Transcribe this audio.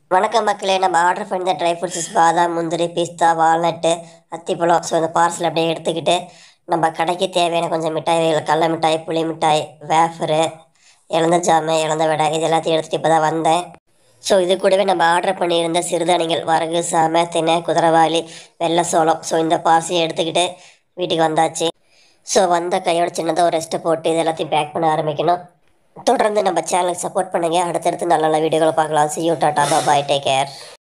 வணக்கம் மக்களே நம்ம ஆர்டர் பண்ண ட்ரை ஃப்ரூட்ஸ் பாதாம் முந்திரி பிஸ்தா வால்நட்டு அத்திப்பழம் ஸோ இந்த பார்சல் அப்படியே எடுத்துக்கிட்டு நம்ம கடைக்கு தேவையான கொஞ்சம் மிட்டாய் வகைகள் கடல மிட்டாய் புளி மிட்டாய் வேஃபரு இழந்த ஜாமு இழந்த வடை இது எல்லாத்தையும் எடுத்துகிட்டு இப்போ தான் வந்தேன் ஸோ இது கூடவே நம்ம ஆர்டர் பண்ணியிருந்த சிறுதானியங்கள் வரகு சாமை தினை குதிரவாளி வெள்ளை சோளம் ஸோ இந்த பார்சலையும் எடுத்துக்கிட்டு வீட்டுக்கு வந்தாச்சு ஸோ வந்த கையோட சின்னதாக ஒரு ரெஸ்ட்டை போட்டு இது எல்லாத்தையும் பேக் பண்ண ஆரம்பிக்கணும் தொடர்ந்து நம்ம சேனலுக்கு சப்போர்ட் பண்ணுங்கள் அடுத்தடுத்து நல்ல நல்ல வீடியோகளை பார்க்கலாம் சி யூ டாட்டா பாய் டேக் கேர்